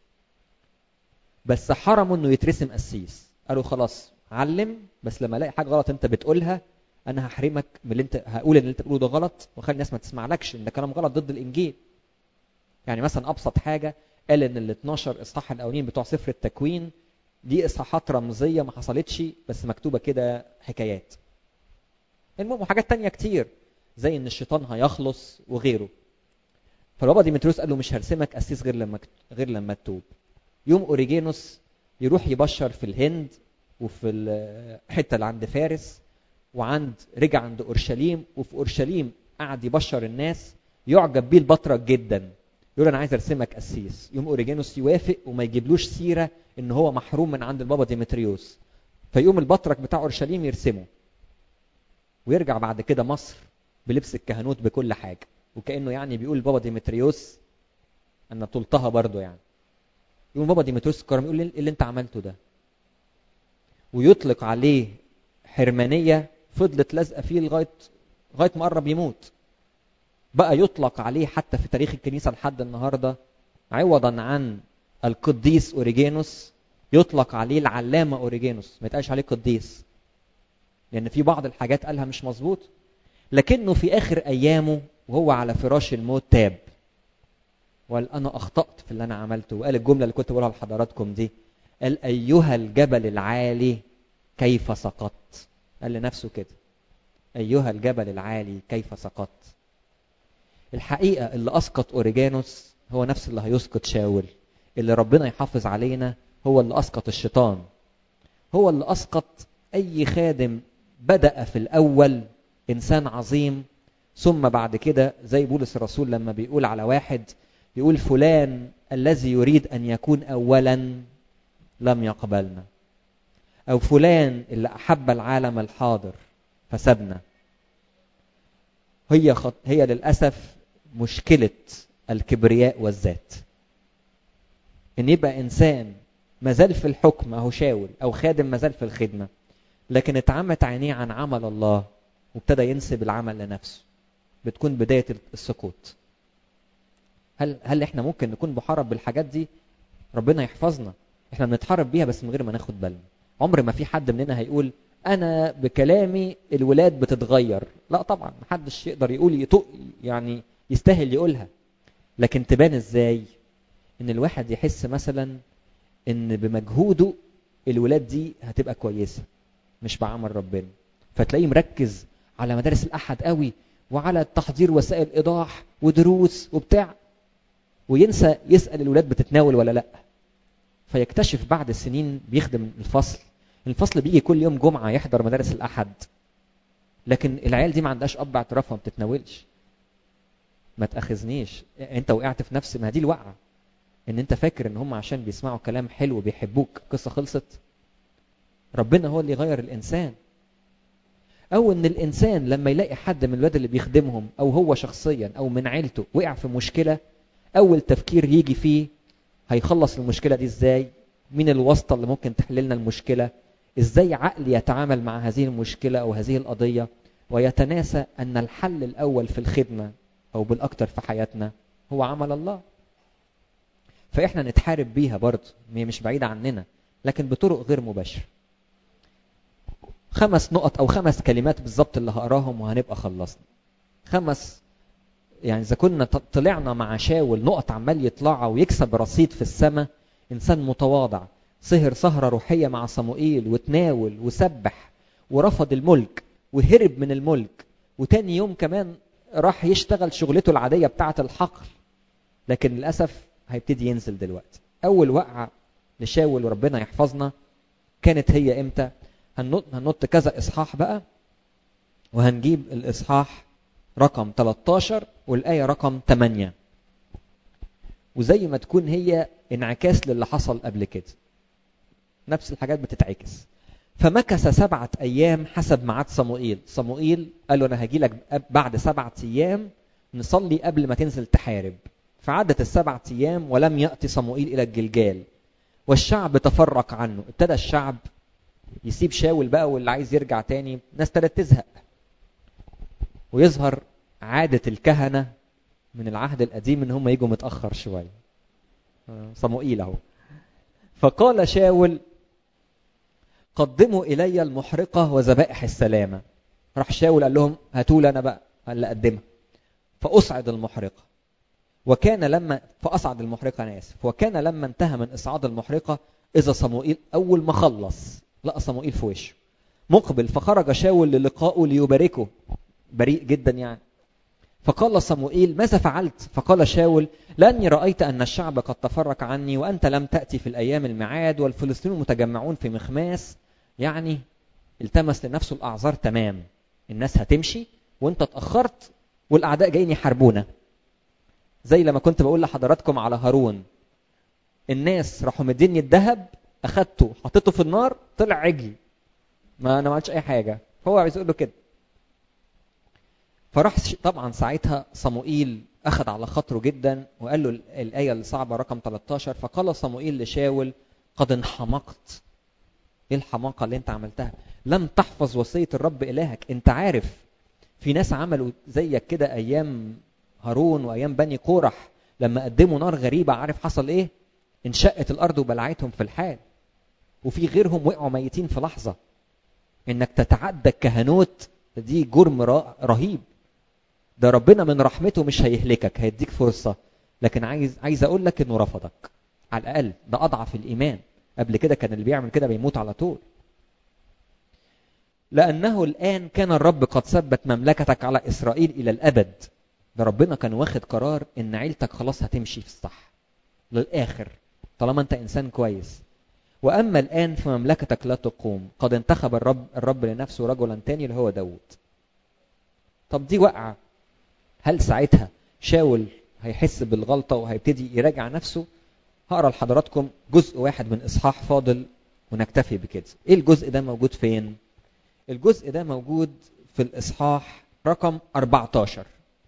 بس حرمه انه يترسم قسيس قالوا خلاص علم بس لما الاقي حاجه غلط انت بتقولها انا هحرمك من اللي انت هقول ان اللي انت بتقوله ده غلط واخلي الناس ما تسمعلكش ان ده كلام غلط ضد الانجيل يعني مثلا ابسط حاجه قال ان ال 12 اصحاح الاولين بتوع سفر التكوين دي اصحاحات رمزيه ما حصلتش بس مكتوبه كده حكايات المهم وحاجات تانية كتير زي ان الشيطان هيخلص وغيره فالبابا ديمتروس قال له مش هرسمك قسيس غير لما غير لما تتوب يوم اوريجينوس يروح يبشر في الهند وفي الحته اللي عند فارس وعند رجع عند اورشليم وفي اورشليم قعد يبشر الناس يعجب بيه البطرك جدا يقول انا عايز ارسمك قسيس يوم اوريجينوس يوافق وما يجيبلوش سيره ان هو محروم من عند البابا ديمتريوس فيقوم البطرك بتاع اورشليم يرسمه ويرجع بعد كده مصر بلبس الكهنوت بكل حاجه وكانه يعني بيقول بابا ديمتريوس انا طلتها برضه يعني يقول بابا ديمتريوس الكرم يقول ايه اللي انت عملته ده ويطلق عليه حرمانيه فضلت لازقه فيه لغايه لغايه ما قرب يموت بقى يطلق عليه حتى في تاريخ الكنيسه لحد النهارده عوضا عن القديس اوريجينوس يطلق عليه العلامه اوريجينوس ما يتقالش عليه قديس لان في بعض الحاجات قالها مش مظبوط لكنه في اخر ايامه وهو على فراش الموت تاب وقال انا اخطات في اللي انا عملته وقال الجمله اللي كنت بقولها لحضراتكم دي قال ايها الجبل العالي كيف سقطت قال لنفسه كده ايها الجبل العالي كيف سقطت الحقيقه اللي اسقط اوريجانوس هو نفس اللي هيسقط شاول اللي ربنا يحافظ علينا هو اللي اسقط الشيطان هو اللي اسقط اي خادم بدا في الاول انسان عظيم ثم بعد كده زي بولس الرسول لما بيقول على واحد يقول فلان الذي يريد ان يكون اولا لم يقبلنا او فلان اللي احب العالم الحاضر فسبنا هي خط... هي للاسف مشكله الكبرياء والذات ان يبقى انسان ما زال في الحكم اهو شاول او خادم ما زال في الخدمه لكن اتعمت عينيه عن عمل الله وابتدى ينسب العمل لنفسه بتكون بدايه السقوط هل هل احنا ممكن نكون بحارب بالحاجات دي ربنا يحفظنا احنا بنتحارب بيها بس من غير ما ناخد بالنا عمر ما في حد مننا هيقول انا بكلامي الولاد بتتغير لا طبعا محدش يقدر يقول يطق يعني يستاهل يقولها لكن تبان ازاي ان الواحد يحس مثلا ان بمجهوده الولاد دي هتبقى كويسه مش بعمل ربنا فتلاقيه مركز على مدارس الاحد قوي وعلى تحضير وسائل ايضاح ودروس وبتاع وينسى يسال الولاد بتتناول ولا لا فيكتشف بعد سنين بيخدم الفصل الفصل بيجي كل يوم جمعه يحضر مدارس الاحد لكن العيال دي ما عندهاش اب اعتراف ما بتتناولش ما تاخذنيش انت وقعت في نفس ما دي الوقعه ان انت فاكر ان هم عشان بيسمعوا كلام حلو بيحبوك قصه خلصت ربنا هو اللي يغير الانسان او ان الانسان لما يلاقي حد من الولاد اللي بيخدمهم او هو شخصيا او من عيلته وقع في مشكله اول تفكير يجي فيه هيخلص المشكله دي ازاي مين الواسطه اللي ممكن تحل لنا المشكله ازاي عقلي يتعامل مع هذه المشكله او هذه القضيه ويتناسى ان الحل الاول في الخدمه او بالاكثر في حياتنا هو عمل الله فاحنا نتحارب بيها برضه هي مش بعيده عننا لكن بطرق غير مباشره خمس نقط او خمس كلمات بالظبط اللي هقراهم وهنبقى خلصنا خمس يعني اذا كنا طلعنا مع شاول نقط عمال يطلعها ويكسب رصيد في السماء انسان متواضع سهر سهره روحيه مع صموئيل وتناول وسبح ورفض الملك وهرب من الملك وتاني يوم كمان راح يشتغل شغلته العاديه بتاعه الحقل لكن للاسف هيبتدي ينزل دلوقتي اول وقعه لشاول وربنا يحفظنا كانت هي امتى هننط هننط كذا اصحاح بقى وهنجيب الاصحاح رقم 13 والايه رقم 8 وزي ما تكون هي انعكاس للي حصل قبل كده نفس الحاجات بتتعكس فمكث سبعة أيام حسب ميعاد صموئيل صموئيل قال له أنا هجي لك بعد سبعة أيام نصلي قبل ما تنزل تحارب فعدت السبعة أيام ولم يأتي صموئيل إلى الجلجال والشعب تفرق عنه ابتدى الشعب يسيب شاول بقى واللي عايز يرجع تاني ناس ابتدت تزهق ويظهر عادة الكهنة من العهد القديم ان هم يجوا متأخر شوية صموئيل اهو فقال شاول قدموا الي المحرقة وذبائح السلامة راح شاول قال لهم هاتوا لي انا بقى اللي اقدمها فاصعد المحرقة وكان لما فاصعد المحرقة انا اسف وكان لما انتهى من اصعاد المحرقة اذا صموئيل اول ما خلص لقى صموئيل في وشه مقبل فخرج شاول للقائه ليباركه بريء جدا يعني فقال صموئيل ماذا فعلت فقال شاول لاني رايت ان الشعب قد تفرق عني وانت لم تاتي في الايام الميعاد والفلسطينيون متجمعون في مخماس يعني التمس لنفسه الاعذار تمام الناس هتمشي وانت اتاخرت والاعداء جايين يحاربونا زي لما كنت بقول لحضراتكم على هارون الناس راحوا مديني الذهب اخدته حطيته في النار طلع عجل ما انا ما عملتش اي حاجه هو عايز يقول له كده فراح طبعا ساعتها صموئيل اخذ على خاطره جدا وقال له الايه الصعبه رقم 13 فقال صموئيل لشاول قد انحمقت ايه الحماقه اللي انت عملتها لم تحفظ وصيه الرب الهك انت عارف في ناس عملوا زيك كده ايام هارون وايام بني قورح لما قدموا نار غريبه عارف حصل ايه انشقت الارض وبلعتهم في الحال وفي غيرهم وقعوا ميتين في لحظه انك تتعدى الكهنوت دي جرم رهيب ده ربنا من رحمته مش هيهلكك هيديك فرصه لكن عايز عايز اقول لك انه رفضك على الاقل ده اضعف الايمان قبل كده كان اللي بيعمل كده بيموت على طول لانه الان كان الرب قد ثبت مملكتك على اسرائيل الى الابد ده ربنا كان واخد قرار ان عيلتك خلاص هتمشي في الصح للاخر طالما انت انسان كويس واما الان فمملكتك لا تقوم قد انتخب الرب الرب لنفسه رجلا تاني اللي هو داود طب دي وقعه هل ساعتها شاول هيحس بالغلطه وهيبتدي يراجع نفسه هقرا لحضراتكم جزء واحد من اصحاح فاضل ونكتفي بكده ايه الجزء ده موجود فين الجزء ده موجود في الاصحاح رقم 14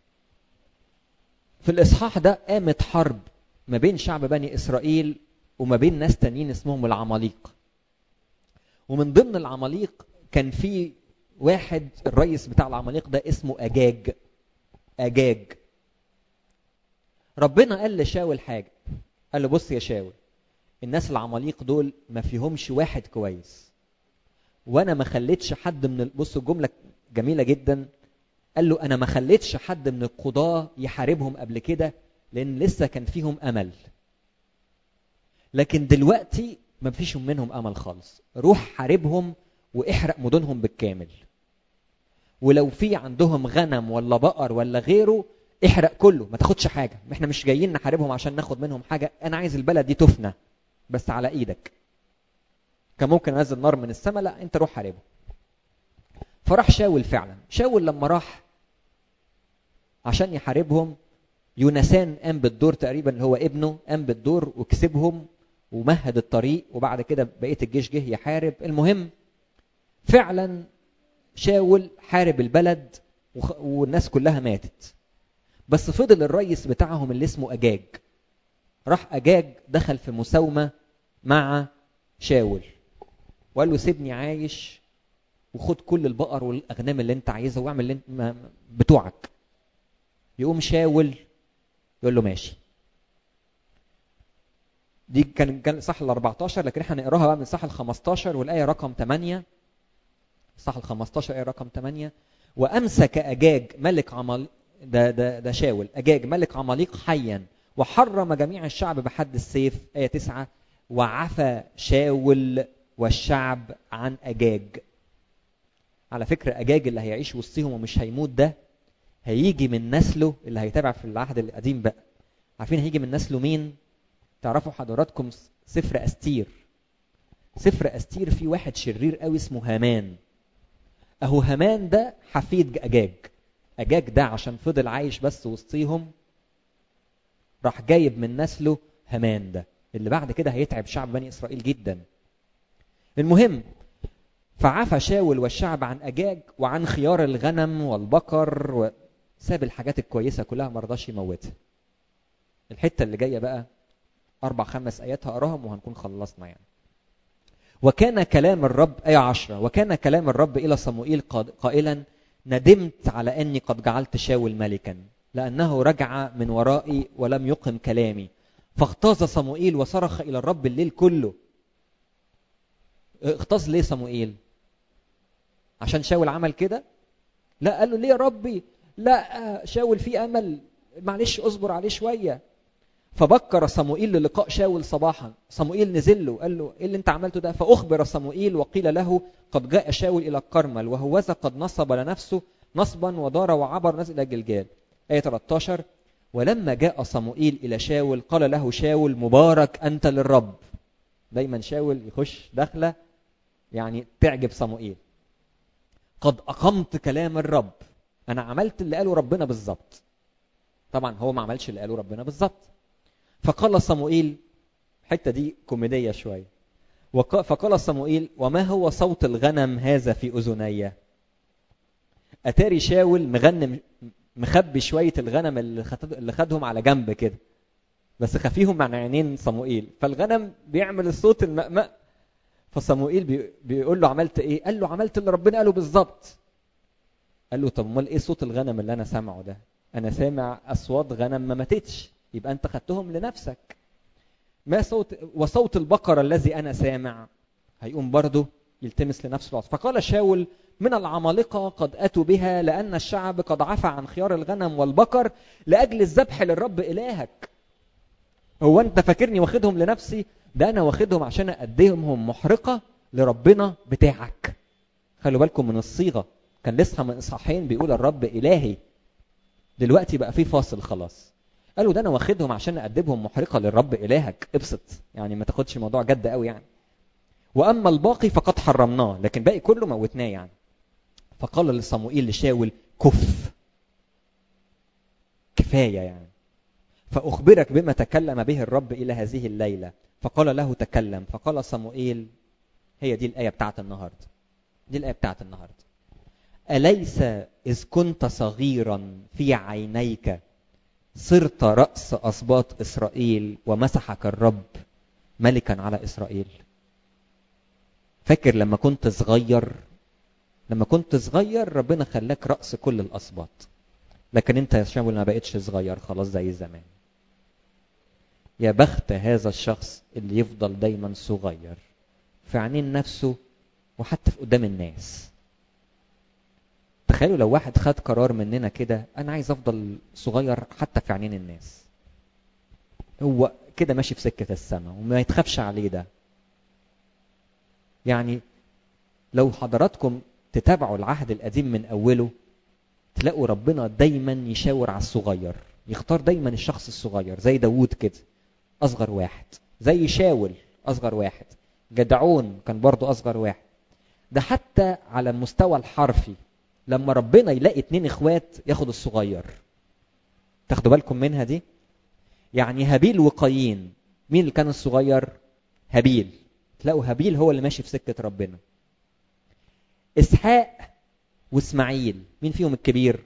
في الاصحاح ده قامت حرب ما بين شعب بني اسرائيل وما بين ناس تانيين اسمهم العماليق ومن ضمن العماليق كان في واحد الرئيس بتاع العماليق ده اسمه اجاج اجاج ربنا قال لشاول حاجه قال له بص يا شاول الناس العماليق دول ما فيهمش واحد كويس وانا ما خليتش حد من بصوا الجمله جميله جدا قال له انا ما خليتش حد من القضاه يحاربهم قبل كده لان لسه كان فيهم امل لكن دلوقتي ما فيش منهم امل خالص روح حاربهم واحرق مدنهم بالكامل ولو في عندهم غنم ولا بقر ولا غيره احرق كله ما تاخدش حاجه احنا مش جايين نحاربهم عشان ناخد منهم حاجه انا عايز البلد دي تفنى بس على ايدك كان ممكن انزل نار من السماء لا انت روح حاربه فراح شاول فعلا شاول لما راح عشان يحاربهم يونسان قام بالدور تقريبا اللي هو ابنه قام بالدور وكسبهم ومهد الطريق وبعد كده بقيه الجيش جه يحارب المهم فعلا شاول حارب البلد والناس كلها ماتت بس فضل الرئيس بتاعهم اللي اسمه اجاج راح اجاج دخل في مساومه مع شاول وقال له سيبني عايش وخد كل البقر والاغنام اللي انت عايزها واعمل اللي انت بتوعك يقوم شاول يقول له ماشي دي كان كان صح ال 14 لكن احنا نقراها بقى من صح ال 15 والايه رقم 8 صح ال 15 ايه رقم 8 وامسك اجاج ملك عمل ده ده ده شاول اجاج ملك عماليق حيا وحرم جميع الشعب بحد السيف ايه 9 وعفى شاول والشعب عن اجاج على فكره اجاج اللي هيعيش وسطهم ومش هيموت ده هيجي من نسله اللي هيتابع في العهد القديم بقى عارفين هيجي من نسله مين تعرفوا حضراتكم سفر استير سفر استير فيه واحد شرير قوي اسمه هامان اهو هامان ده حفيد اجاج اجاج ده عشان فضل عايش بس وسطيهم راح جايب من نسله هامان ده اللي بعد كده هيتعب شعب بني اسرائيل جدا المهم فعفى شاول والشعب عن اجاج وعن خيار الغنم والبقر وساب الحاجات الكويسه كلها ما رضاش يموتها الحته اللي جايه بقى اربع خمس ايات هقراهم وهنكون خلصنا يعني وكان كلام الرب آية عشرة وكان كلام الرب إلى صموئيل قائلا ندمت على أني قد جعلت شاول ملكا لأنه رجع من ورائي ولم يقم كلامي فاغتاظ صموئيل وصرخ إلى الرب الليل كله اغتاظ ليه صموئيل عشان شاول عمل كده لا قال له ليه يا ربي لا شاول فيه أمل معلش اصبر عليه شوية فبكر صموئيل للقاء شاول صباحا صموئيل نزل له قال له ايه اللي انت عملته ده فاخبر صموئيل وقيل له قد جاء شاول الى الكرمل وهوذا قد نصب لنفسه نصبا ودار وعبر نزل الى جلجال ايه 13 ولما جاء صموئيل الى شاول قال له شاول مبارك انت للرب دايما شاول يخش دخله يعني تعجب صموئيل قد اقمت كلام الرب انا عملت اللي قاله ربنا بالظبط طبعا هو ما عملش اللي قاله ربنا بالظبط فقال صموئيل الحته دي كوميديه شويه فقال صموئيل وما هو صوت الغنم هذا في اذني اتاري شاول مغنم مخبي شويه الغنم اللي اللي خدهم على جنب كده بس خفيهم عن عينين صموئيل فالغنم بيعمل الصوت المأمأ فصموئيل بيقول له عملت ايه قال له عملت اللي ربنا قاله بالظبط قال له طب امال ايه صوت الغنم اللي انا سامعه ده انا سامع اصوات غنم ما ماتتش يبقى انت خدتهم لنفسك ما صوت وصوت البقرة الذي أنا سامع هيقوم برضه يلتمس لنفسه العصر فقال شاول من العمالقة قد أتوا بها لأن الشعب قد عفى عن خيار الغنم والبقر لأجل الذبح للرب إلهك هو أنت فاكرني واخدهم لنفسي ده أنا واخدهم عشان أقدمهم محرقة لربنا بتاعك خلوا بالكم من الصيغة كان لسه من إصحاحين بيقول الرب إلهي دلوقتي بقى في فاصل خلاص قالوا ده انا واخدهم عشان اقدمهم محرقه للرب الهك ابسط يعني ما تاخدش الموضوع جد قوي يعني واما الباقي فقد حرمناه لكن باقي كله موتناه يعني فقال لصموئيل لشاول كف كفايه يعني فاخبرك بما تكلم به الرب الى هذه الليله فقال له تكلم فقال صموئيل هي دي الايه بتاعت النهارده دي الايه بتاعت النهارده اليس اذ كنت صغيرا في عينيك صرت رأس أسباط إسرائيل ومسحك الرب ملكا على إسرائيل فاكر لما كنت صغير لما كنت صغير ربنا خلاك رأس كل الأسباط لكن انت يا شاول ما بقتش صغير خلاص زي زمان يا بخت هذا الشخص اللي يفضل دايما صغير في عينين نفسه وحتى في قدام الناس تخيلوا لو واحد خد قرار مننا كده انا عايز افضل صغير حتى في عينين الناس هو كده ماشي في سكه السماء وما يتخافش عليه ده يعني لو حضراتكم تتابعوا العهد القديم من اوله تلاقوا ربنا دايما يشاور على الصغير يختار دايما الشخص الصغير زي داوود كده اصغر واحد زي شاول اصغر واحد جدعون كان برضو اصغر واحد ده حتى على المستوى الحرفي لما ربنا يلاقي اتنين اخوات ياخد الصغير تاخدوا بالكم منها دي يعني هابيل وقايين مين اللي كان الصغير هابيل تلاقوا هابيل هو اللي ماشي في سكه ربنا اسحاق واسماعيل مين فيهم الكبير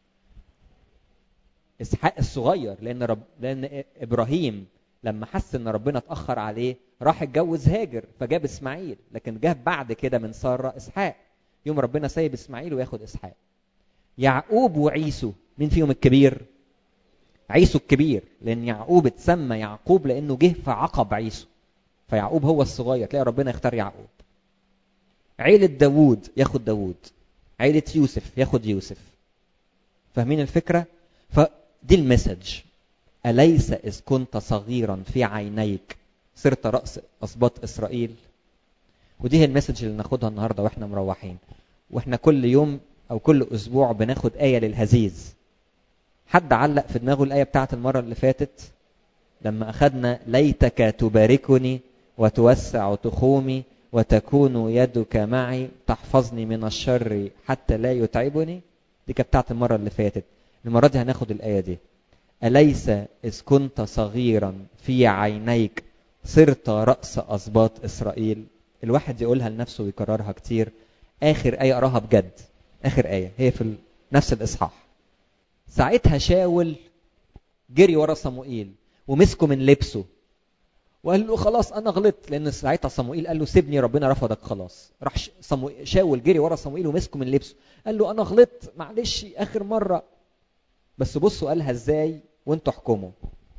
اسحاق الصغير لان رب لان ابراهيم لما حس ان ربنا اتاخر عليه راح اتجوز هاجر فجاب اسماعيل لكن جاب بعد كده من ساره اسحاق يوم ربنا سايب اسماعيل وياخد اسحاق يعقوب وعيسو مين فيهم الكبير عيسو الكبير لان يعقوب اتسمى يعقوب لانه جه في عقب عيسو فيعقوب هو الصغير تلاقي ربنا يختار يعقوب عيلة داوود ياخد داوود عيلة يوسف ياخد يوسف فاهمين الفكرة؟ فدي المسج أليس إذ كنت صغيرا في عينيك صرت رأس أسباط إسرائيل ودي هي المسج اللي ناخدها النهارده واحنا مروحين واحنا كل يوم او كل اسبوع بناخد ايه للهزيز حد علق في دماغه الايه بتاعت المره اللي فاتت لما اخذنا ليتك تباركني وتوسع تخومي وتكون يدك معي تحفظني من الشر حتى لا يتعبني دي كانت بتاعت المره اللي فاتت المره دي هناخد الايه دي اليس اذ كنت صغيرا في عينيك صرت راس اسباط اسرائيل الواحد يقولها لنفسه ويكررها كتير اخر ايه اقراها بجد اخر ايه هي في نفس الاصحاح ساعتها شاول جري ورا صموئيل ومسكه من لبسه وقال له خلاص انا غلطت لان ساعتها صموئيل قال له سيبني ربنا رفضك خلاص راح صمو... شاول جري ورا صموئيل ومسكه من لبسه قال له انا غلطت معلش اخر مره بس بصوا قالها ازاي وانتوا احكموا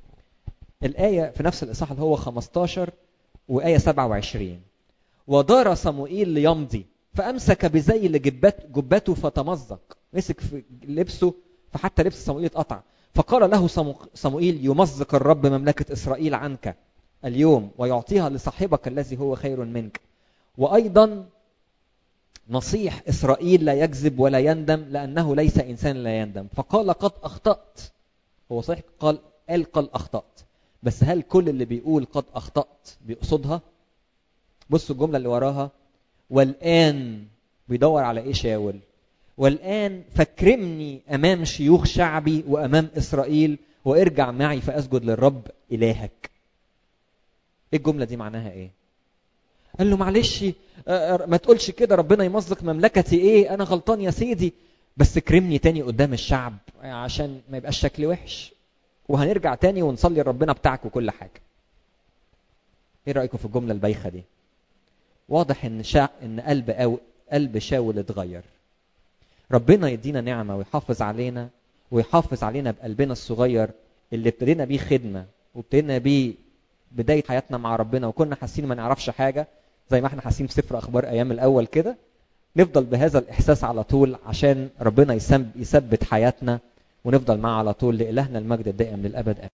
الايه في نفس الاصحاح اللي هو 15 وايه 27 ودار صموئيل ليمضي فامسك بزي لجبت جبته فتمزق مسك في لبسه فحتى لبس صموئيل اتقطع فقال له صموئيل يمزق الرب مملكه اسرائيل عنك اليوم ويعطيها لصاحبك الذي هو خير منك وايضا نصيح اسرائيل لا يكذب ولا يندم لانه ليس انسان لا يندم فقال قد اخطات هو صحيح قال قال قال اخطات بس هل كل اللي بيقول قد اخطات بيقصدها بصوا الجمله اللي وراها والان بيدور على ايه شاول والان فاكرمني امام شيوخ شعبي وامام اسرائيل وارجع معي فاسجد للرب الهك ايه الجمله دي معناها ايه قال له معلش ما تقولش كده ربنا يمزق مملكتي ايه انا غلطان يا سيدي بس كرمني تاني قدام الشعب عشان ما يبقاش شكلي وحش وهنرجع تاني ونصلي ربنا بتاعك وكل حاجه ايه رايكم في الجمله البايخه دي واضح ان شا... ان قلب أو... قلب شاول اتغير ربنا يدينا نعمه ويحافظ علينا ويحافظ علينا بقلبنا الصغير اللي ابتدينا بيه خدمه وابتدينا بيه بدايه حياتنا مع ربنا وكنا حاسين ما نعرفش حاجه زي ما احنا حاسين في سفر اخبار ايام الاول كده نفضل بهذا الاحساس على طول عشان ربنا يثبت حياتنا ونفضل معاه على طول لالهنا المجد الدائم للابد